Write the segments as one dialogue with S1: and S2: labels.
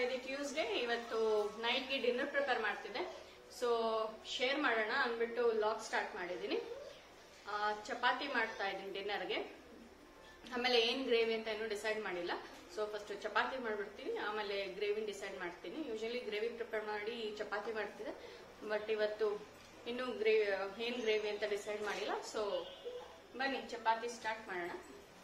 S1: ಇದೆ ಟ್ಯೂಸ್ಡೇ ಇವತ್ತು ನೈಟ್ಗೆ ಡಿನ್ನರ್ ಪ್ರಿಪೇರ್ ಮಾಡ್ತಿದ್ದೆ ಸೊ ಶೇರ್ ಮಾಡೋಣ ಅಂದ್ಬಿಟ್ಟು ಲಾಗ್ ಸ್ಟಾರ್ಟ್ ಮಾಡಿದ್ದೀನಿ ಆ, ಚಪಾತಿ ಮಾಡ್ತಾ ಇದ್ದೀನಿ ಡಿನ್ನರ್ಗೆ ಆಮೇಲೆ ಏನ್ ಗ್ರೇವಿ ಅಂತ ಇನ್ನೂ ಡಿಸೈಡ್ ಮಾಡಿಲ್ಲ ಸೊ ಫಸ್ಟ್ ಚಪಾತಿ ಮಾಡ್ಬಿಡ್ತೀನಿ ಆಮೇಲೆ ಗ್ರೇವಿ ಡಿಸೈಡ್ ಮಾಡ್ತೀನಿ ಯೂಶಲಿ ಗ್ರೇವಿ ಪ್ರಿಪೇರ್ ಮಾಡಿ ಚಪಾತಿ ಮಾಡ್ತಿದ್ದೆ ಬಟ್ ಇವತ್ತು ಇನ್ನೂ ಗ್ರೇವಿ ಏನ್ ಗ್ರೇವಿ ಅಂತ ಡಿಸೈಡ್ ಮಾಡಿಲ್ಲ ಸೊ ಬನ್ನಿ ಚಪಾತಿ ಸ್ಟಾರ್ಟ್ ಮಾಡೋಣ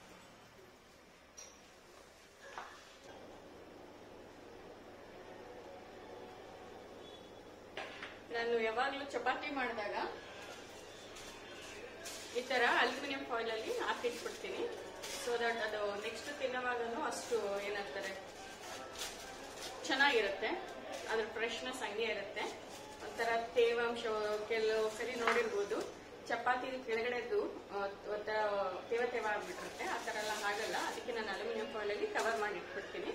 S1: ನಾನು ಯಾವಾಗ್ಲೂ ಚಪಾತಿ ಮಾಡಿದಾಗ ಈ ತರ ಅಲ್ಯೂಮಿನಿಯಂ ಫಾಯಿಲ್ ಅಲ್ಲಿ ಹಾಕಿಟ್ಬಿಡ್ತೀನಿ ಸೊ ದಟ್ ಅದು ನೆಕ್ಸ್ಟ್ ತಿನ್ನೋವಾಗನು ಅಷ್ಟು ಏನಂತಾರೆ ಚೆನ್ನಾಗಿರುತ್ತೆ ಅದ್ರ ಫ್ರೆಶ್ನೆಸ್ ಹಂಗೆ ಇರುತ್ತೆ ಒಂಥರ ತೇವಾಂಶ ಕೆಲವು ಸರಿ ನೋಡಿರ್ಬೋದು ಚಪಾತಿ ಕೆಳಗಡೆದು ಆ, ಒಂಥರ ತೇವ ತೇವ ಆಗ್ಬಿಟ್ಟಿರುತ್ತೆ ಆ ತರ ಎಲ್ಲ ಆಗಲ್ಲ ಅದಕ್ಕೆ ನಾನು ಅಲ್ಯೂಮಿನಿಯಂ ಫಾಯಿಲ್ ಅಲ್ಲಿ ಕವರ್ ಮಾಡಿ ಇಟ್ಬಿಡ್ತೀನಿ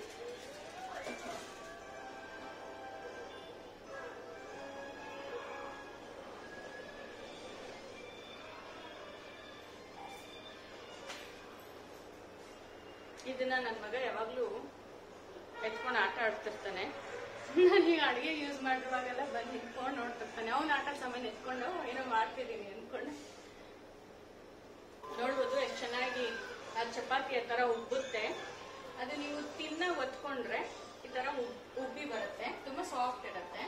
S1: ಇದನ್ನ ನನ್ನ ಮಗ ಯಾವಾಗ್ಲೂ ಎತ್ಕೊಂಡು ಆಟ ಆಡ್ತಿರ್ತಾನೆ ನನಗೆ ಅಡಿಗೆ ಯೂಸ್ ಮಾಡಿರುವಾಗೆಲ್ಲ ಬಂದು ನಿಂತ್ಕೊಂಡು ನೋಡ್ತಿರ್ತಾನೆ ಅವ್ನ ಆಟ ಸಾಮಾನು ಎತ್ಕೊಂಡು ಏನೋ ಮಾಡ್ತಿದ್ದೀನಿ ಅನ್ಕೊಂಡು ನೋಡ್ಬೋದು ಎಷ್ಟು ಚೆನ್ನಾಗಿ ಆ ಚಪಾತಿ ಆ ತರ ಉಬ್ಬುತ್ತೆ ಅದು ನೀವು ತಿನ್ನ ಒತ್ಕೊಂಡ್ರೆ ಈ ತರ ಉಬ್- ಉಬ್ಬಿ ಬರುತ್ತೆ ತುಂಬಾ ಸಾಫ್ಟ್ ಇರುತ್ತೆ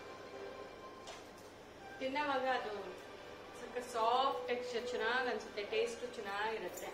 S1: ತಿನ್ನೋವಾಗ ಅದು ಸ್ವಲ್ಪ ಸಾಫ್ಟ್ ಟೆಕ್ಸ್ಚರ್ ಚೆನ್ನಾಗಿ ಅನ್ಸುತ್ತೆ ಟೇಸ್ಟ್ ಚೆನ್ನಾಗಿರುತ್ತೆ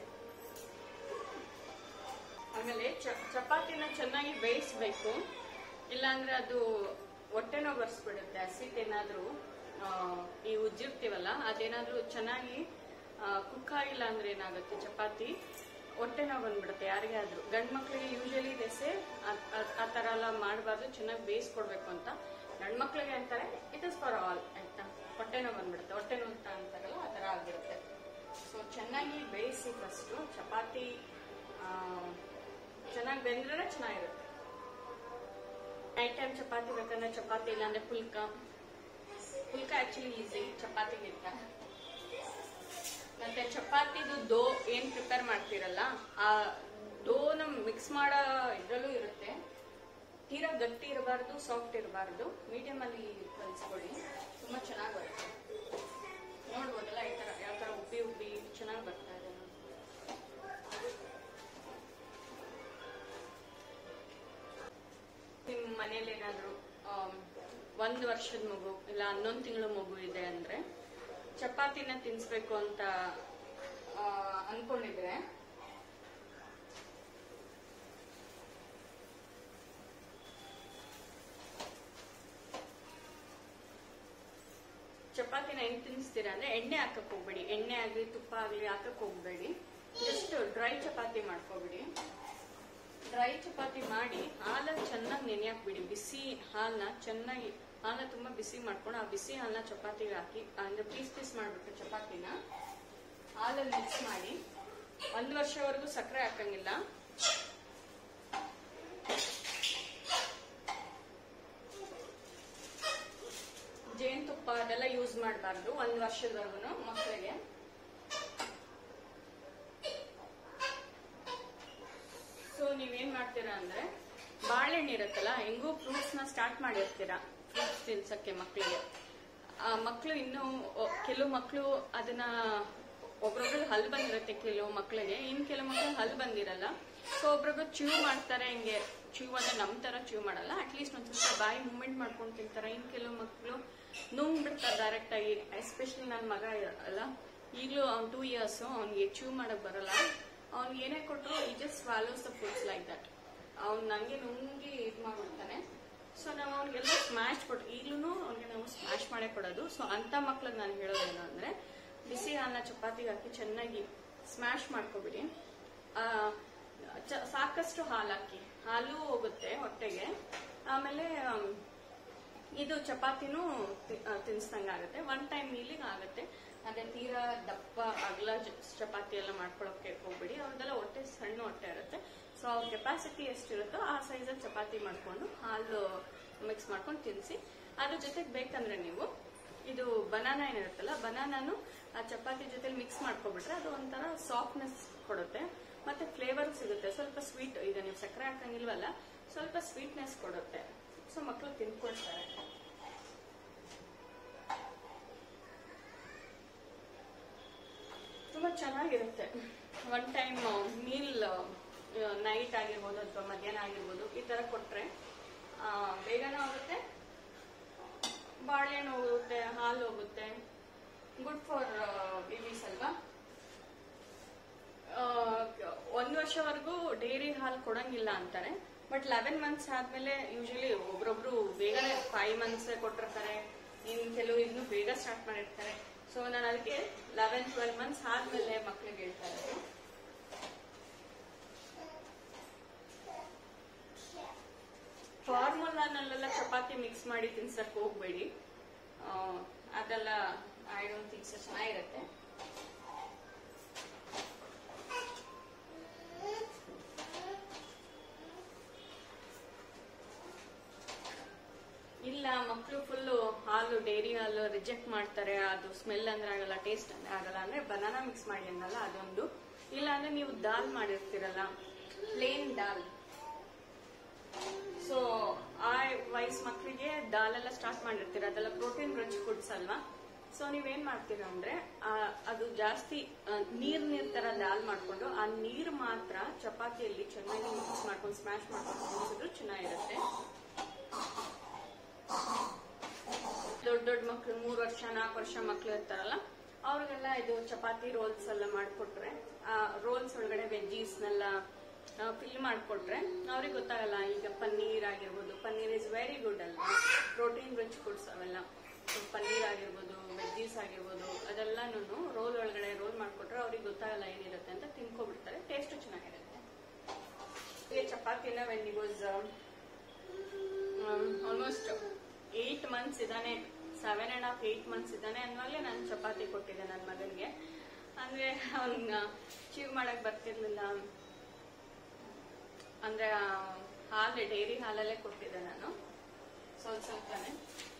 S1: ಆಮೇಲೆ ಚ- ಚಪಾತಿನ ಚೆನ್ನಾಗಿ ಬೇಯಿಸ್ಬೇಕು ಇಲ್ಲಾಂದ್ರೆ ಅದು ಹೊಟ್ಟೆ ನೋವು ಬರ್ಸ್ಬಿಡುತ್ತೆ ಹಸಿಟ್ ಏನಾದ್ರೂ ಆ, ಈ ಉಜ್ಜಿರ್ತೀವಲ್ಲ ಅದೇನಾದ್ರೂ ಚೆನ್ನಾಗಿ ಕುಕ್ ಆಗಿಲ್ಲ ಅಂದ್ರೆ ಏನಾಗುತ್ತೆ ಚಪಾತಿ ಹೊಟ್ಟೆ ನೋವು ಬಂದ್ಬಿಡುತ್ತೆ ಯಾರಿಗೇ ಆದ್ರೂ ಗಂಡ್ ಮಕ್ಳಿಗೆ ಯೂಶಲಿ ದೆಸೆ ಆ ತರ ಎಲ್ಲ ಮಾಡಬಾರ್ದು ಚೆನ್ನಾಗಿ ಬೇಯಿಸ್ಕೊಡ್ಬೇಕು ಅಂತ ಗಂಡ್ ಮಕ್ಳಿಗೆ ಅಂತಾರೆ ಇಟ್ ಇಸ್ ಫಾರ್ ಆಲ್ ಆಯ್ತಾ ಹೊಟ್ಟೆ ನೋವು ಬಂದ್ಬಿಡುತ್ತೆ ಹೊಟ್ಟೆ ನೋವು ಅಂತ ಅಂತಾರಲ್ಲ ಆ ತರ ಆಗಿರುತ್ತೆ ಸೊ ಚೆನ್ನಾಗಿ ಬೇಯಿಸಿ ಫಸ್ಟ್ ಚಪಾತಿ ಆ, ಚೆನ್ನಾಗಿ ಬೆಂದ್ರೆ ಚೆನ್ನಾಗಿರುತ್ತೆ ನೈಟ್ ಟೈಮ್ ಚಪಾತಿ ಬೇಕಂದ್ರೆ ಚಪಾತಿ ಇಲ್ಲಾಂದ್ರೆ ಪುಲ್ಕ ಪುಲ್ಕ ಆಕ್ಚುಲಿ ಈಸಿ ಚಪಾತಿಗಿಂತ ಮತ್ತೆ ಚಪಾತಿದು ದೋ ಏನ್ ಪ್ರಿಪೇರ್ ಮಾಡ್ತಿರಲ್ಲ ಆ ಡೋನ ಮಿಕ್ಸ್ ಮಾಡೋ ಇದ್ರಲ್ಲೂ ಇರುತ್ತೆ ತೀರಾ ಗಟ್ಟಿ ಇರಬಾರ್ದು ಸಾಫ್ಟ್ ಇರಬಾರ್ದು ಮೀಡಿಯಂ ಅಲ್ಲಿ ಕಲಿಸ್ಕೊಳ್ಳಿ ತುಂಬಾ ಚೆನ್ನಾಗಿ ಬರುತ್ತೆ ನೋಡ್ಬೋದಲ್ಲ ಈ ತರ ಯಾವ ತರ ಉಬ್ಬಿ ಉಬ್ಬಿ ಚೆನ್ನಾಗಿ ಬರ್ತಾ ಇದೆ ನೋಡಿ. ನಿಮ್ ಮನೇಲಿ ಏನಾದ್ರು ಆಮ್, ಒಂದ್ ವರ್ಷದ ಮಗು ಇಲ್ಲ ಹನ್ನೊಂದು ತಿಂಗಳು ಮಗು ಇದೆ ಅಂದ್ರೆ ಚಪಾತಿನ ತಿನ್ಸ್ಬೇಕು ಅಂತ ಆ, ಅನ್ಕೊಂಡಿದ್ರೆ ಚಪಾತಿನ ಹೆಂಗ್ ತಿನ್ಸ್ತೀರಾ ಅಂದ್ರೆ ಎಣ್ಣೆ ಹಾಕಕ್ ಹೋಗ್ಬೇಡಿ ಎಣ್ಣೆ ಆಗ್ಲಿ ತುಪ್ಪ ಆಗ್ಲಿ ಹಾಕಕ್ ಹೋಗ್ಬೇಡಿ ಜಸ್ಟ್ ಡ್ರೈ ಚಪಾತಿ ಮಾಡ್ಕೋಬಿಡಿ ಡ್ರೈ ಚಪಾತಿ ಮಾಡಿ ಹಾಲ ಚೆನ್ನಾಗಿ ನೆನೆಯಾಕ್ ಬಿಡಿ ಬಿಸಿ ಹಾಲ್ನ ಚೆನ್ನಾಗಿ ಹಾಲ್ನ ತುಂಬಾ ಬಿಸಿ ಮಾಡ್ಕೊಂಡು ಆ ಬಿಸಿ ಹಾಲ್ನ ಚಪಾತಿಗೆ ಹಾಕಿ ಅಂದ್ರೆ ಪೀಸ್ ಪೀಸ್ ಮಾಡ್ಬಿಟ್ಟು ಚಪಾತಿನ ಹಾಲಲ್ಲಿ ಮಿಕ್ಸ್ ಮಾಡಿ ಒಂದ್ ವರ್ಷವರೆಗೂ ಸಕ್ಕರೆ ಹಾಕಂಗಿಲ್ಲ ಜೇನುತುಪ್ಪ ಅದೆಲ್ಲ ಯೂಸ್ ಮಾಡಬಾರ್ದು ಒಂದ್ ವರ್ಷದವರೆಗೂ ಮಕ್ಕಳಿಗೆ ಸೊ ನೀವೇನ್ ಮಾಡ್ತೀರಾ ಅಂದ್ರೆ ಬಾಳೆಹಣ್ಣು ಇರುತ್ತಲ್ಲ ಹೆಂಗೂ ಫ್ರೂಟ್ಸ್ ನ ಸ್ಟಾರ್ಟ್ ಮಾಡಿರ್ತೀರಾ ಫ್ರೂಟ್ಸ್ ತಿನ್ಸಕ್ಕೆ ಮಕ್ಕಳಿಗೆ ಆ ಮಕ್ಕಳು ಇನ್ನು ಒ- ಕೆಲವು ಮಕ್ಕಳು ಅದನ್ನ ಒಬ್ರೊಬ್ರಿಗೆ ಹಲ್ ಬಂದಿರುತ್ತೆ ಕೆಲವು ಮಕ್ಕಳಿಗೆ ಇನ್ ಕೆಲವು ಮಕ್ಕಳು ಹಲ್ ಬಂದಿರಲ್ಲ ಸೊ ಒಬ್ರೊಬ್ರು ಚ್ಯೂ ಮಾಡ್ತಾರೆ ಹಿಂಗೆ ಚ್ಯೂ ಅಂದ್ರೆ ನಮ್ ತರ ಚ್ಯೂ ಮಾಡಲ್ಲ ಅಟ್ಲೀಸ್ಟ್ ಒಂದ್ ಸ್ವಲ್ಪ ಬಾಯಿ ಮೂವ್ಮೆಂಟ್ ಮಾಡ್ಕೊಂಡು ತಿಂತಾರೆ ಇನ್ ಕೆಲವು ಮಕ್ಕಳು ನುಂಗ್ ಬಿಡ್ತಾರೆ ಡೈರೆಕ್ಟ್ ಆಗಿ ಎಸ್ಪೆಷಲಿ ನನ್ನ ಮಗ ಅಲ್ಲ ಈಗಲೂ ಅವ್ನ್ ಟೂ ಇಯರ್ಸ್ ಅವ್ನಿಗೆ ಚ್ಯೂ ಮಾಡಕ್ ಬರಲ್ಲ ಅವ್ನಿಗೆ ಏನೇ ಕೊಟ್ಟರು ಈ just swallows the foods like that ಅವ್ನು ನಂಗೆ ನುಂಗಿ ಇದು ಮಾಡ್ಬಿಡ್ತಾನೆ ಸೊ ನಾವು ಅವ್ನಿಗೆಲ್ಲ ಸ್ಮ್ಯಾಶ್ ಕೊಟ್ಟು ಈಗಲೂ ಅವ್ನಿಗೆ ನಾವು ಸ್ಮ್ಯಾಶ್ ಮಾಡೇ ಕೊಡೋದು ಸೊ ಅಂತ ಮಕ್ಳಿಗೆ ನಾನು ಹೇಳೋದೇನು ಅಂದ್ರೆ ಬಿಸಿ ಹಾಲನ್ನ ಚಪಾತಿಗೆ ಹಾಕಿ ಚೆನ್ನಾಗಿ ಸ್ಮ್ಯಾಶ್ ಮಾಡ್ಕೊಬಿಡಿ ಆ, ಚ- ಸಾಕಷ್ಟು ಹಾಲು ಹಾಕಿ ಹಾಲು ಹೋಗುತ್ತೆ ಹೊಟ್ಟೆಗೆ ಆಮೇಲೆ ಆಮ್, ಇದು ಚಪಾತಿನೂ ತಿ- ಆ, ತಿನ್ಸ್ದಂಗಾಗುತ್ತೆ ಒನ್ ಟೈಮ್ ಮೀಲಿಗೆ ಆಗುತ್ತೆ ಅದೇ ತೀರಾ ದಪ್ಪ ಅಗಲ ಜ- ಚಪಾತಿ ಎಲ್ಲ ಮಾಡ್ಕೊಳಕ್ಕೆ ಹೋಗ್ಬಿಡಿ ಅವ್ರದ್ದೆಲ್ಲ ಹೊಟ್ಟೆ ಸಣ್ಣ ಹೊಟ್ಟೆ ಇರುತ್ತೆ ಸೊ ಅವ್ರ ಕೆಪಾಸಿಟಿ ಎಷ್ಟಿರುತ್ತೋ ಆ ಸೈಜಲ್ಲಿ ಚಪಾತಿ ಮಾಡ್ಕೊಂಡು ಹಾಲು ಮಿಕ್ಸ್ ಮಾಡ್ಕೊಂಡು ತಿನ್ನಿಸಿ ಅದ್ರ ಜೊತೆಗೆ ಬೇಕಂದ್ರೆ ನೀವು ಇದು ಬನಾನಾ ಏನಿರುತ್ತಲ್ಲ ಬನಾನಾನು ಆ ಚಪಾತಿ ಜೊತೆ ಮಿಕ್ಸ್ ಮಾಡ್ಕೊಬಿಟ್ರೆ ಅದು ಒಂಥರ ಸಾಫ್ಟ್ನೆಸ್ ಕೊಡುತ್ತೆ ಮತ್ತೆ ಫ್ಲೇವರ್ ಸಿಗುತ್ತೆ ಸ್ವಲ್ಪ ಸ್ವೀಟ್ ಈಗ ನೀವು ಸಕ್ಕರೆ ಹಾಕಂಗಿಲ್ವಲ್ಲ ಸೊ ಸ್ವಲ್ಪ ಸ್ವೀಟ್ನೆಸ್ ಕೊಡುತ್ತೆ ಸೊ ಮಕ್ಕಳು ತಿನ್ಕೊಳ್ತಾರೆ ತುಂಬಾ ಚೆನ್ನಾಗಿರುತ್ತೆ ಒನ್ ಟೈಮ್ ಮೀಲ್ ನೈಟ್ ಆಗಿರ್ಬೋದು ಅಥವಾ ಮಧ್ಯಾಹ್ನ ಆಗಿರ್ಬೋದು ಈ ತರ ಕೊಟ್ರೆ ಆ, ಬೇಗನೂ ಆಗುತ್ತೆ ಬಾಳೆಹಣ್ಣು ಹೋಗುತ್ತೆ ಹಾಲು ಹೋಗುತ್ತೆ ಗುಡ್ ಫಾರ್ ಬೇಬೀಸ್ ಅಲ್ವಾ ಆ, ಒಂದ್ ವರ್ಷವರೆಗೂ ಡೈರಿ ಹಾಲು ಕೊಡಂಗಿಲ್ಲ ಅಂತಾರೆ ಬಟ್ ಲೆವೆನ್ ಮಂತ್ಸ್ ಆದ್ಮೇಲೆ ಯೂಶಲಿ ಒಬ್ರೊಬ್ರು ಬೇಗನೆ ಫೈವ್ ಮಂತ್ಸ್ ಕೊಟ್ಟಿರ್ತಾರೆ ಇನ್ ಕೆಲವು ಇನ್ನು ಬೇಗ ಸ್ಟಾರ್ಟ್ ಮಾಡಿರ್ತಾರೆ ಸೊ ನಾನು ಅದಕ್ಕೆ ಲೆವೆನ್ ಟ್ವೆಲ್ ಮಂತ್ಸ್ ಆದ್ಮೇಲೆ ಮಕ್ಳಿಗೆ ಹೇಳ್ತಾ ಇರೋದು ಫಾರ್ಮುಲಾನಲ್ಲೆಲ್ಲ ಚಪಾತಿ ಮಿಕ್ಸ್ ಮಾಡಿ ತಿನ್ಸಕ್ ಹೋಗ್ಬೇಡಿ ಆ, ಅದೆಲ್ಲ ಐ ಡೋಂಟ್ ಥಿಂಕ್ ಸೊ ಚೆನ್ನಾಗಿರುತ್ತೆ ಇಲ್ಲ ಮಕ್ಕಳು ಫುಲ್ಲು ಹಾಲು ಡೈರಿ ಹಾಲು ರಿಜೆಕ್ಟ್ ಮಾಡ್ತಾರೆ ಅದು ಸ್ಮೆಲ್ ಅಂದ್ರೆ ಆಗಲ್ಲ ಟೇಸ್ಟ್ ಅಂದ್ರೆ ಆಗಲ್ಲ ಅಂದ್ರೆ ಬನಾನಾ ಮಿಕ್ಸ್ ಮಾಡಿ ಅನ್ನಲ್ಲ ಅದೊಂದು ಇಲ್ಲ ಅಂದ್ರೆ ನೀವು ದಾಲ್ ಮಾಡಿರ್ತೀರಲ್ಲ ಪ್ಲೇನ್ ದಾಲ್ ಸೊ ಆ ವಯಸ್ಸು ಮಕ್ಕಳಿಗೆ ದಾಲ್ ಎಲ್ಲ ಸ್ಟಾರ್ಟ್ ಮಾಡಿರ್ತೀರ ಅದೆಲ್ಲ ಪ್ರೋಟೀನ್ ರಿಚ್ ಫುಡ್ಸ್ ಅಲ್ವಾ ಸೊ ನೀವೇನ್ ಮಾಡ್ತೀರಾ ಅಂದ್ರೆ ಆ, ಅದು ಜಾಸ್ತಿ ಆ, ನೀರ್ ನೀರ್ ತರ ದಾಲ್ ಮಾಡ್ಕೊಂಡು ಆ ನೀರ್ ಮಾತ್ರ ಚಪಾತಿಯಲ್ಲಿ ಚೆನ್ನಾಗಿ ಮಿಕ್ಸ್ ಮಾಡ್ಕೊಂಡು ಸ್ಮ್ಯಾಶ್ ಮಾಡ್ಕೊಂಡು ತಿನ್ಸಿದ್ರು ಚೆನ್ನಾಗಿರುತ್ತೆ ದೊಡ್ಡ ದೊಡ್ಡ ಮಕ್ಳು ಮೂರ್ ವರ್ಷ ನಾಲ್ಕು ವರ್ಷ ಮಕ್ಳು ಇರ್ತಾರಲ್ಲ ಅವ್ರಿಗೆಲ್ಲ ಇದು ಚಪಾತಿ ರೋಲ್ಸ್ ಎಲ್ಲ ಮಾಡ್ಕೊಟ್ರೆ ಆ ರೋಲ್ಸ್ ಒಳಗಡೆ ವೆಜ್ಜೀಸ್ನೆಲ್ಲ ಫಿಲ್ ಮಾಡ್ಕೊಟ್ರೆ ಅವ್ರಿಗೆ ಗೊತ್ತಾಗಲ್ಲ ಈಗ ಪನ್ನೀರ್ ಆಗಿರ್ಬೋದು ಪನ್ನೀರ್ ಇಸ್ ವೆರಿ ಗುಡ್ ಅಲ್ವಾ ಪ್ರೋಟೀನ್ ರಿಚ್ ಫುಡ್ಸ್ ಅವೆಲ್ಲ So, ಪನ್ನೀರ್ ಆಗಿರ್ಬೋದು ವೆಜ್ಜೀಸ್ ಆಗಿರ್ಬೋದು ಅದೆಲ್ಲಾನು ರೋಲ್ ಒಳಗಡೆ ರೋಲ್ ಮಾಡ್ಕೊಟ್ರೆ ಅವ್ರಿಗೆ ಗೊತ್ತಾಗಲ್ಲ ಏನಿರುತ್ತೆ ಅಂತ ತಿನ್ಕೊಬಿಡ್ತಾರೆ ಟೇಸ್ಟ್ ಚೆನ್ನಾಗಿರುತ್ತೆ ಈ ಚಪಾತಿನ when he was almost eight months ಇದ್ದಾನೆ seven and half eight months ಇದ್ದಾನೆ ಅಂದ್ಮೇಲೆ ನಾನು ಚಪಾತಿ ಕೊಟ್ಟಿದ್ದೆ ನನ್ನ ಮಗನಿಗೆ ಅಂದ್ರೆ ಅವನ್ ಚೀವ್ ಮಾಡಕ್ ಬರ್ತಿರ್ಲಿಲ್ಲ ಅಂದ್ರೆ ಆ, ಹಾಲು ಡೈರಿ ಹಾಲಲ್ಲೇ ಕೊಟ್ಟಿದ್ದೆ ನಾನು ಸ್ವಲ್ಪ ಸ್ವಲ್ಪನೇ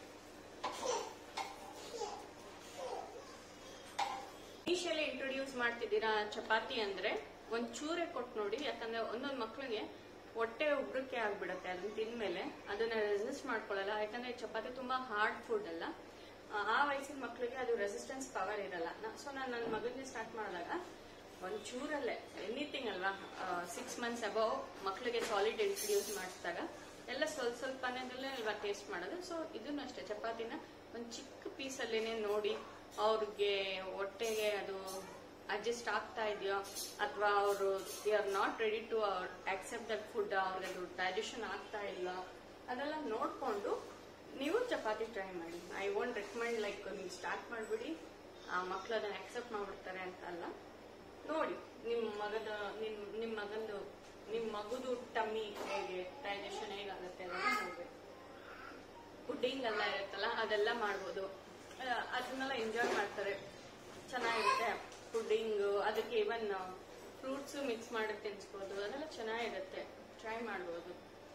S1: ಇನಿಷಿಯಲಿ ಇಂಟ್ರೊಡ್ಯೂಸ್ ಮಾಡ್ತಿದ್ದೀರಾ ಚಪಾತಿ ಅಂದ್ರೆ ಒಂದ್ ಚೂರೆ ಕೊಟ್ಟು ನೋಡಿ ಯಾಕಂದ್ರೆ ಒಂದೊಂದ್ ಮಕ್ಳಿಗೆ ಹೊಟ್ಟೆ ಉಬ್ರಕ್ಕೆ ಆಗ್ಬಿಡತ್ತೆ ಅದನ್ನ ತಿಂದ್ಮೇಲೆ ಅದನ್ನ ರೆಸಿಸ್ಟ್ ಮಾಡ್ಕೊಳ್ಳಲ್ಲ ಯಾಕಂದ್ರೆ ಚಪಾತಿ ತುಂಬಾ ಹಾರ್ಡ್ ಫುಡ್ ಅಲ್ಲ ಆ, ಆ ವಯಸ್ಸಿನ ಮಕ್ಳಿಗೆ ಅದು ರೆಸಿಸ್ಟೆನ್ಸ್ ಪವರ್ ಇರಲ್ಲ ಸೊ ನಾನು ನನ್ನ ಮಗನಿಗೆ ಸ್ಟಾರ್ಟ್ ಮಾಡಿದಾಗ ಒಂದ್ ಚೂರಲ್ಲೇ ಎನಿಥಿಂಗ್ ಅಲ್ವಾ ಸಿಕ್ಸ್ ಮಂತ್ಸ್ ಅಬೌವ್ ಮಕ್ಳಿಗೆ ಸಾಲಿಡ್ ಇಂಟ್ರೊಡ್ಯೂಸ್ ಮಾಡಿಸಿದಾಗ ಎಲ್ಲ ಸ್ವಲ್ಪ ಸ್ವಲ್ಪನೇದಲ್ಲೇ ಅಲ್ವಾ ಟೇಸ್ಟ್ ಮಾಡೋದು ಸೊ ಇದನ್ನು ಅಷ್ಟೇ ಚಪಾತಿನ ಒಂದ್ ಚಿಕ್ಕ ಪೀಸಲ್ಲೇನೆ ನೋಡಿ ಅವ್ರಿಗೆ ಹೊಟ್ಟೆಗೆ ಅದು ಅಡ್ಜಸ್ಟ್ ಆಗ್ತಾ ಇದೆಯೋ ಅಥವಾ ಅವರು they are not ready to accept that food ಅವ್ರಿಗೆ ಅದು ಡೈಜೆಷನ್ ಆಗ್ತಾ ಇಲ್ಲ ಅದೆಲ್ಲ ನೋಡ್ಕೊಂಡು ನೀವು ಚಪಾತಿ ಟ್ರೈ ಮಾಡಿ ಐ ವೋಂಟ್ ರೆಕಮೆಂಡ್ ಲೈಕ್ ನೀವು ಸ್ಟಾರ್ಟ್ ಮಾಡ್ಬಿಡಿ ಆ ಮಕ್ಳು ಅದನ್ನ ಅಕ್ಸೆಪ್ಟ್ ಮಾಡ್ಬಿಡ್ತಾರೆ ಅಂತ ಅಲ್ಲ ನೋಡಿ ನಿಮ್ ಮಗದ ನಿಮ್ ನಿಮ್ ಮಗಂದು ನಿಮ್ ಮಗುದು ಟಮ್ಮಿ ಹೇಗೆ ಡೈಜೆಷನ್ ಹೇಗಾಗುತ್ತೆ ಅದನ್ನ ನೋಡ್ಬೇಕು ಪುಡ್ಡಿಂಗ್ ಎಲ್ಲ ಇರುತ್ತಲ್ಲ ಅದೆಲ್ಲ ಮಾಡ್ಬೋದು ಆ, ಅದನ್ನೆಲ್ಲ ಎಂಜಾಯ್ ಮಾಡ್ತಾರೆ ಚೆನ್ನಾಗಿರುತ್ತೆ ಪುಡ್ಡಿಂಗ್ ಅದಕ್ಕೆ ಇವನ್ ಫ್ರೂಟ್ಸ್ ಮಿಕ್ಸ್ ಮಾಡಿ ತಿನ್ಸ್ಬೋದು ಅದೆಲ್ಲ ಚೆನ್ನಾಗಿರುತ್ತೆ ಟ್ರೈ ಮಾಡ್ಬೋದು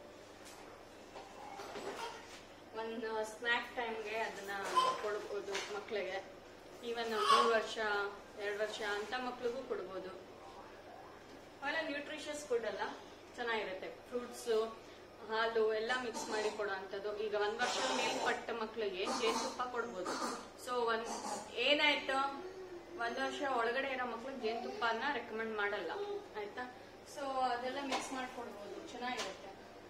S1: ಒಂದು ಸ್ನ್ಯಾಕ್ ಟೈಮ್ಗೆ ಅದನ್ನ ಕೊಡ್ಬೋದು ಮಕ್ಕಳಿಗೆ ಈವನ್ ಮೂರು ವರ್ಷ ಎರಡು ವರ್ಷ ಅಂತ ಮಕ್ಳಿಗೂ ಕೊಡ್ಬೋದು ಅವೆಲ್ಲ ನ್ಯೂಟ್ರಿಷಿಯಸ್ ಫುಡ್ ಅಲ್ಲ ಚೆನ್ನಾಗಿರುತ್ತೆ ಫ್ರೂಟ್ಸ್ ಹಾಲು ಎಲ್ಲ ಮಿಕ್ಸ್ ಮಾಡಿ ಕೊಡೋ ಅಂಥದ್ದು ಈಗ ಒಂದ್ ವರ್ಷ ಮೇಲ್ಪಟ್ಟ ಮಕ್ಳಿಗೆ ಜೇನುತುಪ್ಪ ಕೊಡ್ಬೋದು ಸೊ ಒಂದ್ ಏನಾಯ್ತು ಒಂದ್ ವರ್ಷ ಒಳಗಡೆ ಇರೋ ಮಕ್ಳಿಗೆ ಜೇನುತುಪ್ಪನ ರೆಕಮೆಂಡ್ ಮಾಡಲ್ಲ ಆಯ್ತಾ ಸೊ ಅದೆಲ್ಲ ಮಿಕ್ಸ್ ಮಾಡಿ ಕೊಡ್ಬೋದು ಚೆನ್ನಾಗಿರುತ್ತೆ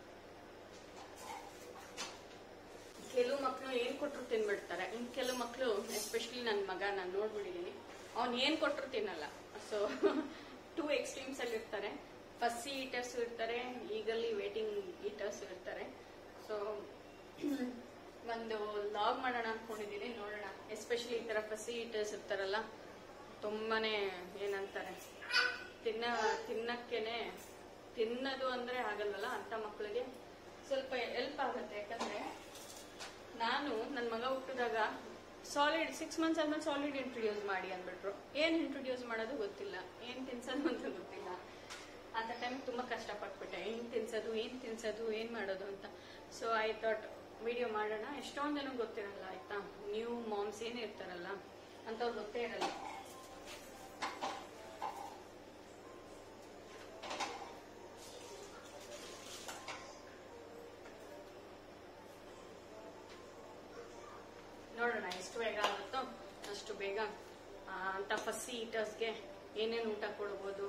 S1: ಕೆಲವು ಮಕ್ಕಳು ಏನ್ ಕೊಟ್ರು ತಿನ್ಬಿಡ್ತಾರೆ ಇನ್ ಕೆಲವು ಮಕ್ಕಳು ಎಸ್ಪೆಷಲಿ ನನ್ನ ಮಗ ನಾನು ನೋಡ್ಬಿಟ್ಟಿದೀನಿ ಅವ್ನ್ ಏನ್ ಕೊಟ್ರು ತಿನ್ನಲ್ಲ ಸೊ ಟೂ ಎಕ್ಸ್ಟ್ರೀಮ್ಸ್ ಅಲ್ಲಿ ಇರ್ತಾರೆ ಫಸ್ಸಿ ಈಟರ್ಸ್ ಇರ್ತಾರೆ ಈಗಲ್ಲಿ ವೇಟಿಂಗ್ ಈಟರ್ಸ್ ಇರ್ತಾರೆ ಸೊ ಒಂದು ಲಾಗ್ ಮಾಡೋಣ ಅನ್ಕೊಂಡಿದೀನಿ ನೋಡೋಣ ಎಸ್ಪೆಷಲಿ ಈ ತರ ಫಸ್ಸಿ ಈಟರ್ಸ್ ಇರ್ತಾರಲ್ಲ ತುಂಬಾನೇ ಏನಂತಾರೆ ತಿನ್ನ ತಿನ್ನಕ್ಕೇನೆ ತಿನ್ನೋದು ಅಂದ್ರೆ ಆಗಲ್ವಲ್ಲ ಅಂತ ಮಕ್ಕಳಿಗೆ ಸ್ವಲ್ಪ ಹೆಲ್ಪ್ ಆಗುತ್ತೆ ಯಾಕಂದ್ರೆ ನಾನು ನನ್ನ ಮಗ ಹುಟ್ಟಿದಾಗ ಸಾಲಿಡ್ ಸಿಕ್ಸ್ ಮಂತ್ಸ್ ಆದ್ಮೇಲೆ ಸಾಲಿಡ್ ಇಂಟ್ರೊಡ್ಯೂಸ್ ಮಾಡಿ ಅಂದ್ಬಿಟ್ರು ಏನ್ ಇಂಟ್ರೊಡ್ಯೂಸ್ ಮಾಡೋದು ಗೊತ್ತಿಲ್ಲ ಏನ್ ತಿನ್ಸೋದು ಅಂತ ಗೊತ್ತಿಲ್ಲ ಅಂತ ಟೈಮ್ ತುಂಬಾ ಕಷ್ಟಪಟ್ಬಿಟ್ಟೆ ಏನ್ ತಿನ್ಸೋದು ಏನ್ ತಿನ್ಸೋದು ಏನ್ ಮಾಡೋದು ಅಂತ ಸೊ ಐ ಥಾಟ್ ವಿಡಿಯೋ ಮಾಡೋಣ ಎಷ್ಟೊಂದ್ ಜನ ಗೊತ್ತಿರಲ್ಲ ಆಯ್ತಾ ನ್ಯೂ ಮಾಮ್ಸ್ ಏನ್ ಇರ್ತಾರಲ್ಲ ಅಂತವ್ರು ಗೊತ್ತೇ ಇರಲ್ಲ ಎಷ್ಟು ಬೇಗ ಆಗುತ್ತೋ ಅಷ್ಟು ಬೇಗ ಆ, ಅಂತ ಫಸ್ಸಿ ಈಟರ್ಸ್ಗೆ ಏನೇನು ಊಟ ಕೊಡ್ಬೋದು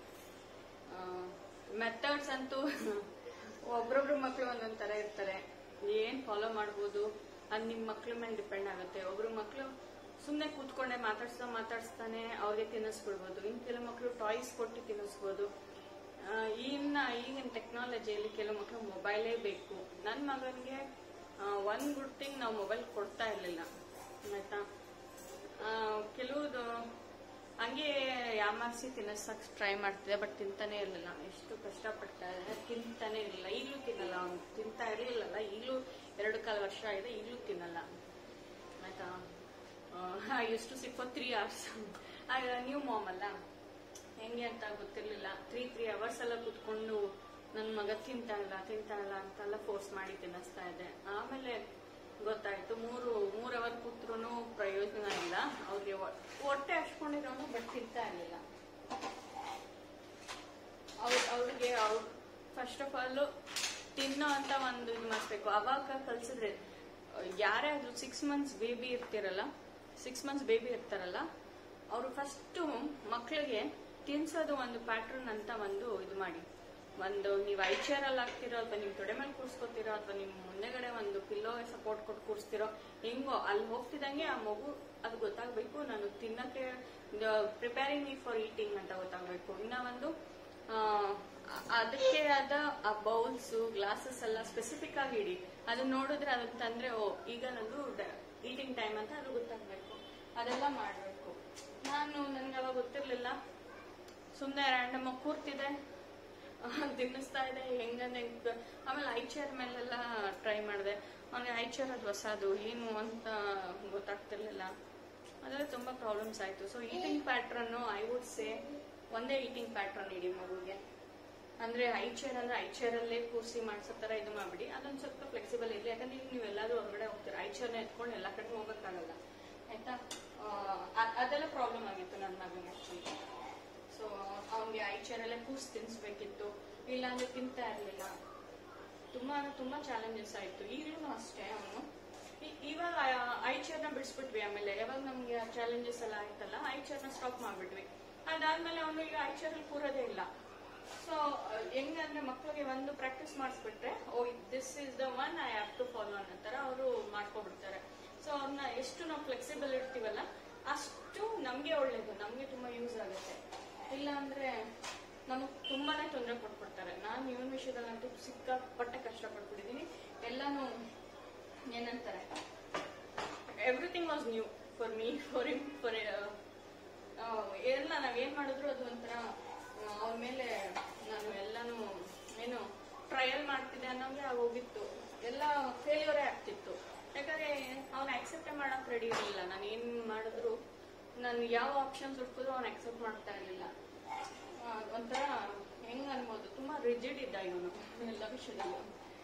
S1: ಮೆಥಡ್ಸ್ ಅಂತೂ ಒಬ್ರೊಬ್ರು ಮಕ್ಳು ಒಂದೊಂದ್ ತರ ಇರ್ತಾರೆ ಏನ್ ಫಾಲೋ ಮಾಡ್ಬೋದು ಅದ್ ನಿಮ್ ಮಕ್ಳ ಮೇಲೆ ಡಿಪೆಂಡ್ ಆಗುತ್ತೆ ಒಬ್ರು ಮಕ್ಳು ಸುಮ್ನೆ ಕೂತ್ಕೊಂಡೆ ಮಾತಾಡ್ಸ್ತಾ ಮಾತಾಡ್ಸ್ತಾನೆ ಅವ್ರಿಗೆ ತಿನ್ನಿಸ್ಬಿಡ್ಬೋದು ಇನ್ ಕೆಲವು ಮಕ್ಳು ಟಾಯ್ಸ್ ಕೊಟ್ಟು ತಿನ್ನಿಸ್ಬೋದು ಆ, ಇನ್ನ ಈಗಿನ ಟೆಕ್ನಾಲಜಿಯಲ್ಲಿ ಕೆಲವು ಮಕ್ಳು ಮೊಬೈಲೇ ಬೇಕು ನನ್ನ ಮಗನಿಗೆ ಒಂದ್ ಗುಡ್ ಥಿಂಗ್ ನಾವು ಮೊಬೈಲ್ ಕೊಡ್ತಾ ಇರ್ಲಿಲ್ಲ ಆಯ್ತಾ ಆ, ಕೆಲವುದು ಹಂಗೆ ಯಾಮಾರಿಸಿ ತಿನ್ನಸಕ್ ಟ್ರೈ ಮಾಡ್ತಿದ್ದೆ ಬಟ್ ತಿಂತಾನೆ ಇರಲಿಲ್ಲ ಎಷ್ಟು ಕಷ್ಟಪಡ್ತಾ ಇದ್ದೆ ತಿಂತಾನೆ ಇರಲಿಲ್ಲ ಈಗಲೂ ತಿನ್ನಲ್ಲ ಅವ್ನು ತಿಂತಾ ಇರಲಿಲ್ಲಲ್ಲ ಈಗಲೂ ಎರಡು ಕಾಲು ವರ್ಷ ಆಗಿದೆ ಈಗಲೂ ತಿನ್ನಲ್ಲ ಆಯ್ತಾ ಎಷ್ಟು ಸಿಕ್ಕೋ ತ್ರೀ ಅವರ್ಸ್ ಆಗ ನ್ಯೂ ಮಾಮ್ ಅಲ್ಲ ಹೆಂಗೆ ಅಂತ ಗೊತ್ತಿರ್ಲಿಲ್ಲ ತ್ರೀ ತ್ರೀ ಅವರ್ಸ್ ಎಲ್ಲ ಕುತ್ಕೊಂಡು ನನ್ನ ಮಗ ತಿಂತಾ ಇಲ್ಲ ತಿಂತಾ ಇಲ್ಲ ಅಂತೆಲ್ಲ ಫೋರ್ಸ್ ಮಾಡಿ ತಿನ್ನಿಸ್ತಾ ಇದ್ದೆ ಆಮೇಲೆ ಗೊತ್ತಾಯ್ತು ಮೂರು ಮೂರ್ ಅವರ್ ಕೂತ್ರು ಪ್ರಯೋಜನ ಇಲ್ಲ ಅವ್ರಿಗೆ ಹೊ- ಹೊಟ್ಟೆ ಹಚ್ಕೊಂಡಿರೋನು ಬಟ್ ತಿಂತಾ ಇರ್ಲಿಲ್ಲ ಅವ್ರ ಅವ್ರಿಗೆ ಅವ್ರು ಫಸ್ಟ್ ಆಫ್ ಆಲ್ ತಿನ್ನೋ ಅಂತ ಒಂದು ಇದು ಮಾಡ್ಬೇಕು ಅವಾಗ ಕಲ್ಸಿದ್ರೆ ಯಾರೇ ಆದ್ರೂ ಸಿಕ್ಸ್ ಮಂತ್ಸ್ ಬೇಬಿ ಇರ್ತಿರಲ್ಲ ಸಿಕ್ಸ್ ಮಂತ್ಸ್ ಬೇಬಿ ಇರ್ತಾರಲ್ಲ ಅವರು ಫಸ್ಟ್ ಮಕ್ಕಳಿಗೆ ತಿನ್ಸೋದು ಒಂದು ಪ್ಯಾಟ್ರನ್ ಅಂತ ಒಂದು ಇದು ಮಾಡಿ ಒಂದು ನೀವು ಐ ಚೇರ್ ಅಲ್ಲಿ ಹಾಕ್ತಿರೋ ಅಥವಾ ನಿಮ್ ತೊಡೆ ಮೇಲೆ ಕೂರ್ಸ್ಕೊತಿರೋ ಅಥವಾ ನಿಮ್ ಮುಂದೆಗಡೆ ಒಂದು ಪಿಲ್ಲೋ ಸಪೋರ್ಟ್ ಕೊಟ್ಟು ಕೂರ್ಸ್ತಿರೋ ಹೆಂಗೋ ಅಲ್ಲಿ ಹೋಗ್ತಿದಂಗೆ ಆ ಮಗು ಅದು ಗೊತ್ತಾಗ್ಬೇಕು ನಾನು ತಿನ್ನಕ್ಕೆ ಪ್ರಿಪೇರಿಂಗ್ ಮೀ ಫಾರ್ ಈಟಿಂಗ್ ಅಂತ ಗೊತ್ತಾಗ್ಬೇಕು ಇನ್ನ ಒಂದು ಆ, ಅದಕ್ಕೆ ಆದ ಆ ಬೌಲ್ಸ್ ಗ್ಲಾಸಸ್ ಎಲ್ಲ ಸ್ಪೆಸಿಫಿಕ್ ಆಗಿ ಇಡಿ ಅದನ್ನ ನೋಡಿದ್ರೆ ಅದನ್ನ ತಂದ್ರೆ ಓ ಈಗ ನಂದು ಈಟಿಂಗ್ ಟೈಮ್ ಅಂತ ಅದು ಗೊತ್ತಾಗ್ಬೇಕು ಅದೆಲ್ಲ ಮಾಡ್ಬೇಕು ನಾನು ನನ್ಗೆ ಅವಾಗ ಗೊತ್ತಿರ್ಲಿಲ್ಲ ಸುಮ್ನೆ ರ್ಯಾಂಡಮ್ ಆಗಿ ಕೂರ್ತಿದೆ ತಿನ್ನಿಸ್ತಾ ಇದೆ ಹೆಂಗಂದ್ರೆ ಹೆಂಗ್ ಆಮೇಲೆ ಐ ಚೇರ್ ಮೇಲೆಲ್ಲ ಟ್ರೈ ಮಾಡಿದೆ ಅವ್ನಿಗೆ ಐ ಚೇರ್ ಅದು ಹೊಸದು ಏನು ಅಂತ ಗೊತ್ತಾಗ್ತಿರ್ಲಿಲ್ಲ ಅದೆಲ್ಲ ತುಂಬಾ ಪ್ರಾಬ್ಲಮ್ಸ್ ಆಯ್ತು so eating pattern I would say ಒಂದೇ ಈಟಿಂಗ್ ಪ್ಯಾಟ್ರನ್ ಇಡಿ ಮಗುಗೆ ಅಂದ್ರೆ ಐ ಚೇರ್ ಅಂದ್ರೆ ಐ ಚೇರ್ ಅಲ್ಲೇ ಕೂರಿಸಿ ಮಾಡ್ಸೋ ತರ ಇದು ಮಾಡ್ಬಿಡಿ ಅದೊಂದ್ ಸ್ವಲ್ಪ ಫ್ಲೆಕ್ಸಿಬಲ್ ಇರ್ಲಿ ಯಾಕಂದ್ರೆ ಈಗ ನೀವು ಎಲ್ಲಾದ್ರೂ ಹೊರಗಡೆ ಹೋಗ್ತೀರಾ ಐ ಚೇರ್ನ ಎತ್ಕೊಂಡು ಎಲ್ಲಾ ಕಡೆ ಹೋಗಕ್ಕಾಗಲ್ಲ ಆಯ್ತಾ ಆ, ಅ- ಅದೆಲ್ಲ ಪ್ರಾಬ್ಲಮ್ ಆಗಿತ್ತು ನನ್ನ ಮಗನಿಗೆ ಆಕ್ಚುಲಿ ಸೊ ಅವ್ನಿಗೆ ಐ ಚೇರ್ ಅಲ್ಲೇ ಕೂರ್ಸಿ ತಿನ್ಸ್ಬೇಕಿತ್ತು ಇಲ್ಲ ಅಂದ್ರೆ ತಿಂತಾ ಇರ್ಲಿಲ್ಲ ತುಂಬಾ ಅಂದ್ರೆ ತುಂಬಾ ಚಾಲೆಂಜಸ್ ಆಯ್ತು ಈಗಲೂ ಅಷ್ಟೇ ಅವನು ಇವಾಗ ಐ ಚೇರ್ನ ಬಿಡಿಸ್ಬಿಟ್ವಿ ಆಮೇಲೆ ಯಾವಾಗ ನಮ್ಗೆ ಚಾಲೆಂಜಸ್ ಎಲ್ಲ ಆಯ್ತಲ್ಲ ಐ ಚೇರ್ನ ಸ್ಟಾಪ್ ಮಾಡ್ಬಿಟ್ವಿ ಅದಾದ್ಮೇಲೆ ಅವನು ಈಗ ಐ ಚೇರ್ ಅಲ್ಲಿ ಕೂರೋದೇ ಇಲ್ಲ ಸೊ ಹೆಂಗಂದ್ರೆ ಮಕ್ಕಳಿಗೆ ಒಂದು ಪ್ರಾಕ್ಟೀಸ್ ಮಾಡಿಸ್ಬಿಟ್ರೆ oh this is the one I have to follow ಅನ್ನೋ ತರ ಅವರು ಮಾಡ್ಕೊಬಿಡ್ತಾರೆ ಸೊ ಅವ್ರನ್ನ ಎಷ್ಟು ನಾವು ಫ್ಲೆಕ್ಸಿಬಲ್ ಇರ್ತೀವಲ್ಲ ಅಷ್ಟು ನಮ್ಗೆ ಒಳ್ಳೇದು ನಮ್ಗೆ ತುಂಬಾ ಯೂಸ್ ಆಗುತ್ತೆ ಇಲ್ಲ ಅಂದ್ರೆ ನಮಗ್ ತುಂಬಾನೇ ತೊಂದರೆ ಕೊಟ್ಬಿಡ್ತಾರೆ ನಾನು ಇವನ್ ವಿಷಯದಲ್ಲಂತೂ ಸಿಕ್ಕಾಪಟ್ಟೆ ಕಷ್ಟಪಟ್ಬಿಟ್ಟಿದೀನಿ ಎಲ್ಲಾನು ಏನಂತಾರೆ everything was new for me for him for ಎಲ್ಲ ನಾವೇನ್ ಮಾಡಿದ್ರು ಅದು ಒಂಥರ ಅವ್ರ ಮೇಲೆ ನಾನು ಎಲ್ಲಾನು ಏನು ಟ್ರಯಲ್ ಮಾಡ್ತಿದ್ದೆ ಅನ್ನೋಂಗೆ ಆಗೋಗಿತ್ತು ಎಲ್ಲ ಫೇಲ್ಯೂರೇ ಆಗ್ತಿತ್ತು ಯಾಕಂದ್ರೆ ಅವ್ನ ಅಕ್ಸೆಪ್ಟೇ ಮಾಡಕ್ ರೆಡಿ ಇರಲಿಲ್ಲ ನಾನು ಏನ್ ಮಾಡಿದ್ರು ನಾನು ಯಾವ ಆಪ್ಷನ್ಸ್ ಹುಡ್ಕಿದ್ರು ಅವ್ನು ಅಕ್ಸೆಪ್ಟ್ ಮಾಡ್ತಾ ಇರಲಿಲ್ಲ ಒಂಥರ ಹೆಂಗ್ ಅನ್ಬೋದು ತುಂಬಾ ರಿಜಿಡ್ ಇದ್ದ ಇವನು ಎಲ್ಲ ವಿಷಯದಲ್ಲಿ